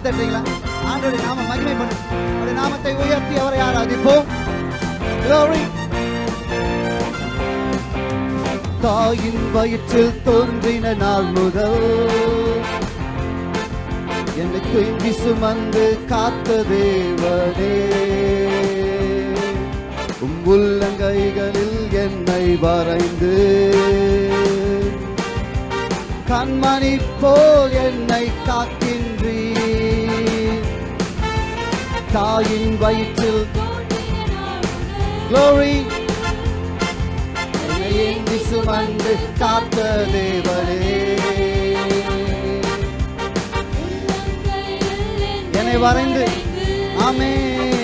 தட்டுறீங்களா ஆண்டோடைய நாம மகிமை பண்ணு அவருடைய நாமத்தை உயர்த்தி அவரை ஆராதிப்போம் Glory. தாயின் வயிற்றில் தோன்றின நாள் முதல் என்னை தூங்கி சுமந்து காத்த தேவனே உம் உள்ளங்கைகளில் என்னை வரைந்து கண்மணி போல் என்னை காக்கின்றீர் தாயின் வயிற்றில் Glory என்னை ஏந்தி சுமந்து காத்த தேவனே என்னை வரைந்து ஆமே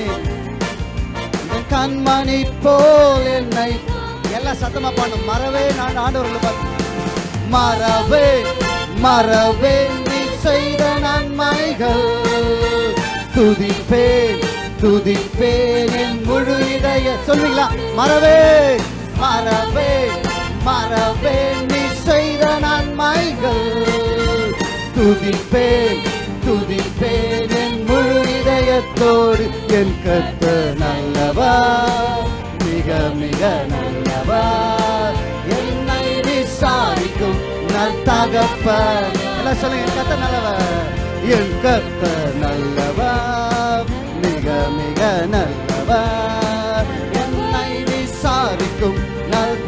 கண்மணி போல் என்னை எல்லாம் சத்தமா பாடும் மறவே நான் ஆண்டவர்களை பார்த்து மறவே மறவே நீ செய்த நன்மைகள் துதிப்பேன் துதிப்பேன் என் முழு இதய சொல்வீங்களா மறவே மறவே மறவே நீ செய்த நன்மைகள் துதிப்பேன் துதிப்பேன் என் முழு இதயத்தோடு என் கத்த நல்லவா மிக மிக நல்லவா என்னை விசாரிக்கும் நல் தகப்பன் எல்லாம் சொல்லுங்க என் கத்த நல்லவா என் கத்த நல்லவா மிக மிக நல்லவா என்னை விசாரிக்கும் நல்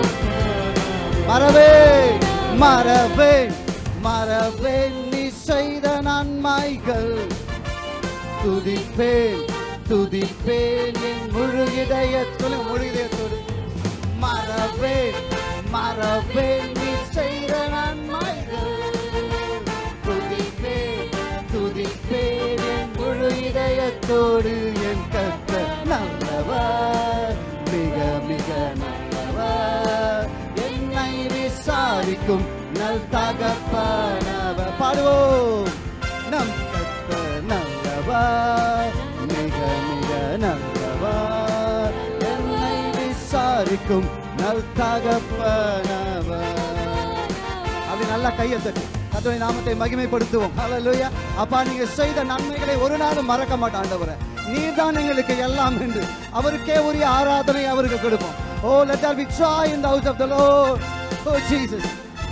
மறவே மறவே மறவே நீ செய்த நன்மைகள் துதிப்பேன் துதிப்பேன் என் முழு இதயத்தோடு முழு இதயத்தோடு மறவே மறவே நீ செய்த நன்மைகள் துதிப்பேன் துதிப்பேன் என் முழு இதயத்தோடு என் கத்த நல்லவர் மிக மிக நல்லவர் என்னை விசாரிக்கும் நல் தகப்பனவர் பாடுவோம் நம் கத்த நல்லவர் மிக மிக நல்லவர் என்னை விசாரிக்கும் நல் தகப்பனவர் அப்படி நல்லா கையை தட்டி கர்த்தருடைய நாமத்தை மகிமைப்படுத்துவோம் ஹalleluya அப்பா நீங்க செய்த நன்மைகளை ஒரு நாளும் மறக்க மாட்டோம் ஆண்டவரே நீர்தான் எங்களுக்கு எல்லாம் என்று அவருக்கே உரிய ஆராதனை அவருக்கு கொடுப்போம் ஓ let there be joy in the house of the lord oh jesus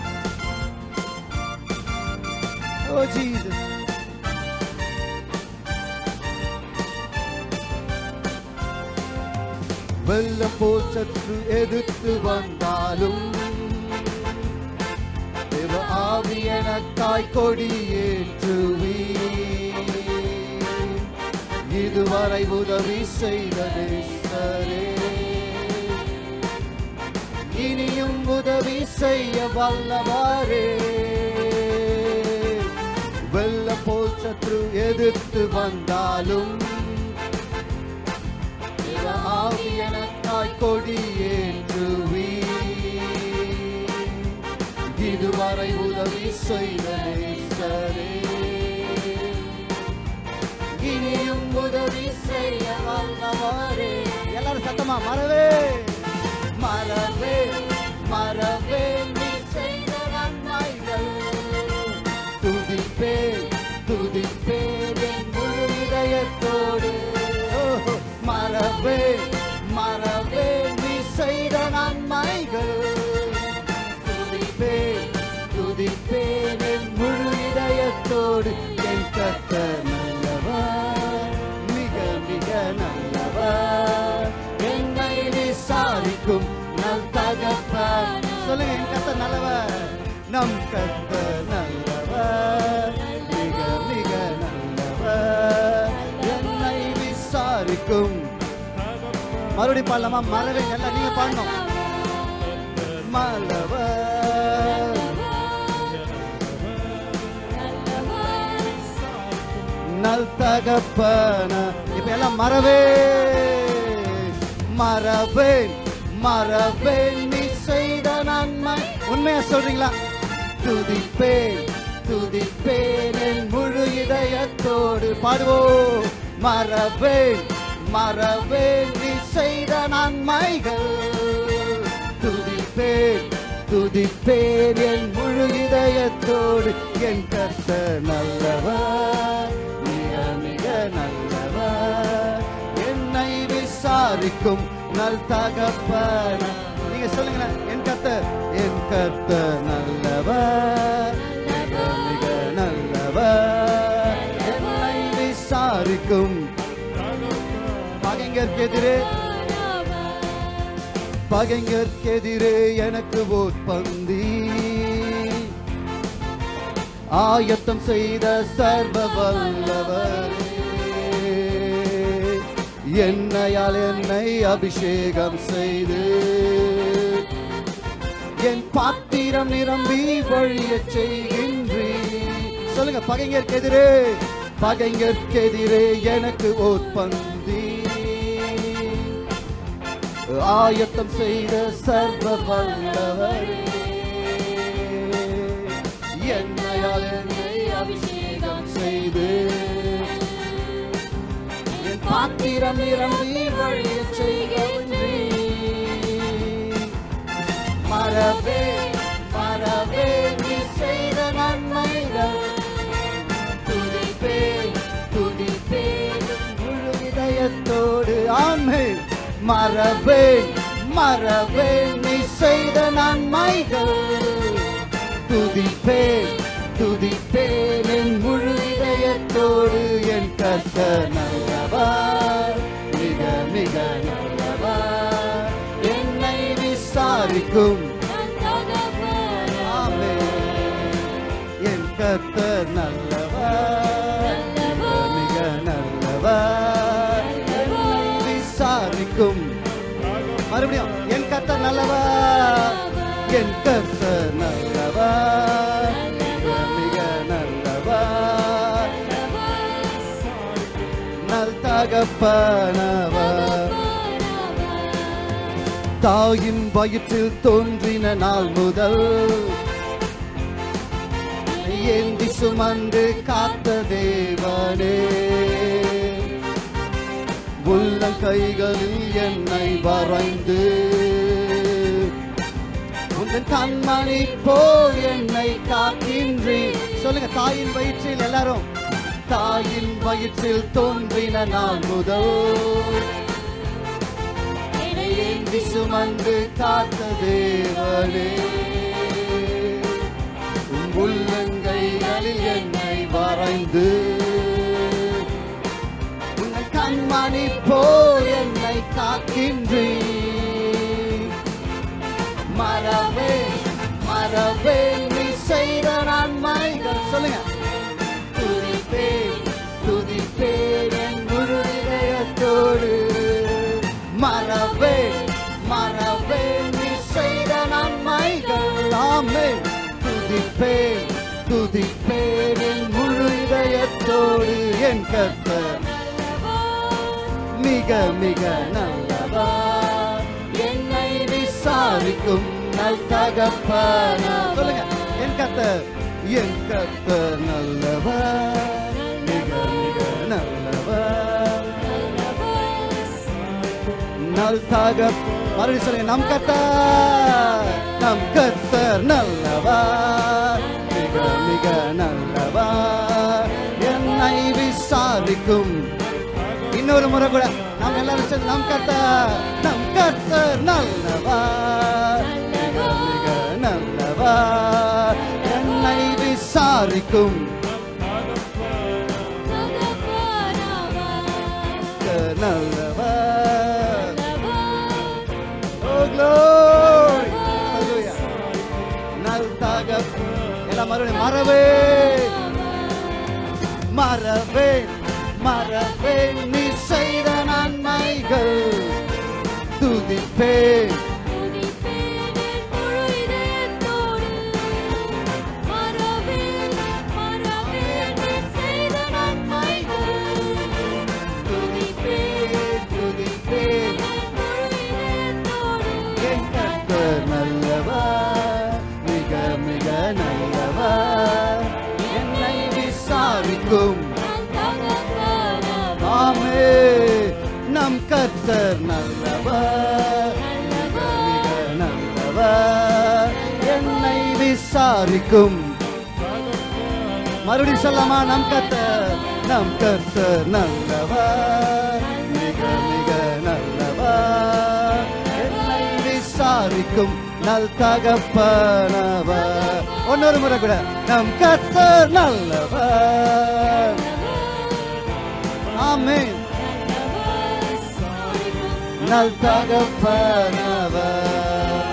oh jesus வெள்ளம் போல் சற்று எதிர்த்து வந்தாலும் தேவ ஆவி எனக்காய் கொடியேற்றுவி இதுவரை உதவி செய்த நேசரே இனியும் உதவி செய்ய வல்லவாரே வெள்ள போல் சத்ரு எதிர்த்து வந்தாலும் தேவ ஆவி எனக்காய் கொடியேற்றுவி இதுவரை உதவி செய்த நேசரே இனியும் உதவி செய்ய வல்லவரே எல்லாரும் சத்தமா மறவே மறவே மறவே நீ செய்த நன்மைகள் துதிப்பேன் துதிப்பேன் என் முழு இதயத்தோடு ஓஹோ, மறவே மறவே நீ செய்த நன்மைகள் துதிப்பேன் துதிப்பேன் என் முழு இதயத்தோடு என் கத்த நல்லவர் மிக மிக நல்லவர் என்னை விசாரிக்கும் நல் தகப்பன் சொல்லுங்க என் கத்த நல்லவர் நம் கத்த நல்லவர் மிக மிக நல்லவர் என்னை விசாரிக்கும் மறுபடியும் பாடலாமா மறவே நல்லா நீங்க பாடணும் மலவர் நல் தகப்பன இப்ப எல்லாம் மறவே மறவேன் மறவேன் நீ செய்த நன்மை உண்மையா சொல்றீங்களா துதிப்பேன் துதிப்பேன் என் முழு இதயத்தோடு பாடுவோம் மறவேன் மறவேன் நீ செய்த நன்மைகள் துதிப்பேன் துதிப்பேன் என் முழு இதயத்தோடு என் கர்த்தர் நல்லவர் மிக மிக நல்லவர் என்னை விசாரிக்கும் நல் தகப்பன நீங்க சொல்லுங்களேன் என் கர்த்தர் என் கர்த்தர் நல்லவர் மிக மிக நல்லவர் என்னை விசாரிக்கும் பகைஞர்க்கெதிரே பகைஞர்க்கெதிரே எனக்கு ஓட்பந்தி ஆயத்தம் செய்த சர்வ வல்லவர் என்னையால் என்னை அபிஷேகம் செய்து என் பாத்திரம் நிரம்பி வழிய செய்கின்றீ சொல்லுங்க பகைஞர்க்கெதிரே பகைஞர்க்கெதிரே எனக்கு ஓட்பந்தி ஆயத்தம் செய்த சர்வ வல்லவர் என்னையால் என்னை அபிஷேகம் செய்து என் பாத்திரம் நிரம்பி வழிய செய்கின்றீ மரபே மரபே நீ செய்த நன்மைகள் துதிப்பேன் துதிப்பேன் முழு இதயத்தோடு ஆண்மை மரபே மரபே நீ செய்த நன்மைகள் துதிப்பேன் துதிப்பேன் என் முழு இதயத்தோடு என் கர்த்த நல்லவர் மிக மிக நல்லவர் என்னை விசாரிக்கும் ஆமென். என் கர்த்தர் நல்லவர் மிக நல்லவர் என்னை விசாரிக்கும் மறுபடியும் என் கர்த்தர் நல்லவர் என் கர்த்தர் நல்லவர் மிக மிக நல்லவர் நல் தகப்பனவர் தாயின் வயிற்றில் தோன்றின நாள் முதல் ஏந்தி சுமந்து காத்த தேவனே உள்ளம் கைகளில் என்னை வரைந்து உந்தன் கண்மணி போல் என்னை காக்கின்றி சொல்லுங்க தாயின் வயிற்றில் எல்லாரும் தாயின் வயிற்றில் தோன்றின நாள் முதல் ஏந்தி சுமந்து காத்த தேவனே உம் உள்ளங்கைகளில் என்னை வரைந்து உங்கள் கண்மணி போல் என்னை காக்கின்றீ மரபே மரபே நீ செய்த நன்மைகள் சொல்லுங்க துதிப்பேன் துதிப்பேன் என் முழு இதயத்தோடு மரபே மரபே நீ செய்த நன்மைகள் ஆமே துதிப்பேன் துதிப்பேன் என் முழு இதயத்தோடு என் கர்த்தர் மிக மிக நல்லவர் என்னை விசாரிக்கும் நல் தகப்பனா சொல்லுங்க என் கர்த்தர் என் கர்த்தர் நல்லவர் மிக மிக நல்லவர் நல் தகப் மறுபடியும் சொல்லுங்க நம் கர்த்தர் நம் கர்த்தர் நல்லவர் மிக மிக நல்லவர் என்னை விசாரிக்கும் இன்னொரு முறை கூட நாம் எல்லாரும் சேர்ந்து நம் கர்த்தர் நம் கர்த்தர் நல்லவர் மிக மிக நல்லவர் என்னை விசாரிக்கும் கர்த்தர் நல்லவர் Oh, glory. Hallelujah. நல் தகப் எல்லாம் மறுபடியும் மறவே மறவே மறவே நீ செய்த நன்மைகள் துதிப்பே துதிப்பே துதிப்பே என் கர்த்தர் நல்லவர் மிக மிக நல்லவர் என்னை விசாரிக்கும் ஆமே நம் கர்த்தர் நல்லவர் மிக மிக நல்லவர் என்னை விசாரிக்கும் மறுபடியும் சொல்லலாமா நம் கர்த்தர் நம் கர்த்தர் நல்லவர் மிக மிக நல்லவர் என்னை விசாரிக்கும் நல் தகப்பனவர் ஒன்னொரு முறை கூட நம் கர்த்தர் நல்லவர் ஆமென் நல் தகப்பனவர்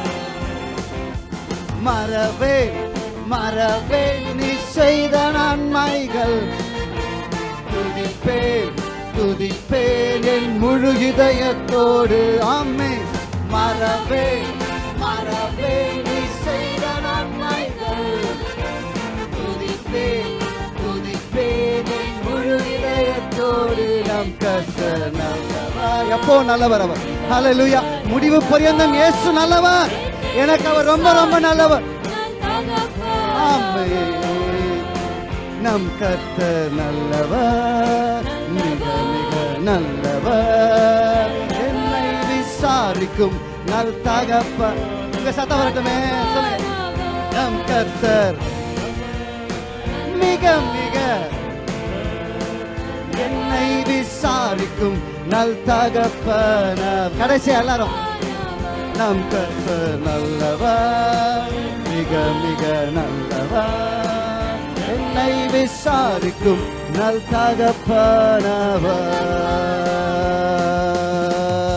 மறவே மறவே நீ செய்த நன்மைகள் துதிப்பேன் துதிப்பேன் என் முழு இதயத்தோடு ஆமே மறவே மறவே நீ செய்த நன்மைகள் துதிப்பேன் துதிப்பேன் என் முழு இதயத்தோடு நம் கர்த்தர் நல்லவர் எப்போ நல்லவர் அவர் ஹalleluya முடிவு பரியந்தம் இயேசு நல்லவர் எனக்கு அவர் ரொம்ப ரொம்ப நல்லவர் ஆமென் நம் கர்த்தர் நல்லவர் மிக மிக நல்லவர் என்னை விசாரிக்கும் நல் தகப்ப உங்க சத்தம் வரட்டுமே சொல்லுங்க நம் கர்த்தர் மிக மிக என்னை விசாரிக்கும் நல் தகப்பன கடைசி எல்லாரும் நம் கர்த்தர் நல்லவர் மிக மிக நல்லவர் என்னை விசாரிக்கும் நல் தகப்பனவர்